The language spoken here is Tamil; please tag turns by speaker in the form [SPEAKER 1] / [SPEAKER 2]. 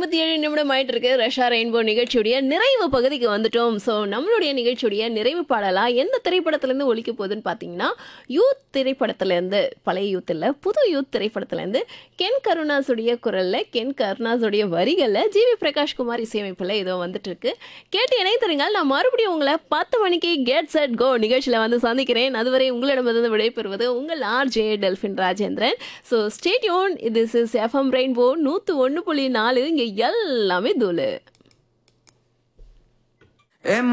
[SPEAKER 1] ஐம்பத்தி ஏழு நிமிடம் ஆயிட்டு இருக்கு ரஷா ரெயின்போ நிகழ்ச்சியுடைய நிறைவு பகுதிக்கு வந்துட்டோம் ஸோ நம்மளுடைய நிகழ்ச்சியுடைய நிறைவு பாடலா எந்த திரைப்படத்திலேருந்து ஒழிக்க போகுதுன்னு பார்த்தீங்கன்னா யூத் திரைப்படத்திலேருந்து பழைய யூத் இல்லை புது யூத் திரைப்படத்திலேருந்து கென் கருணாஸுடைய குரலில் கென் கருணாஸுடைய வரிகளில் ஜிவி பிரகாஷ் குமார் இசையமைப்பில் ஏதோ வந்துட்டு இருக்கு கேட்டு இணைத்தருங்கள் நான் மறுபடியும் உங்களை பத்து மணிக்கு கேட் செட் கோ நிகழ்ச்சியில் வந்து சந்திக்கிறேன் அதுவரை உங்களிடமிருந்து விடைபெறுவது உங்கள் RJ Delphin Rajendran so stay tuned this is FM rainbow நூற்று ஒன்று புள்ளி நாலு இங்கே எல்லாமே தூளு
[SPEAKER 2] ஏ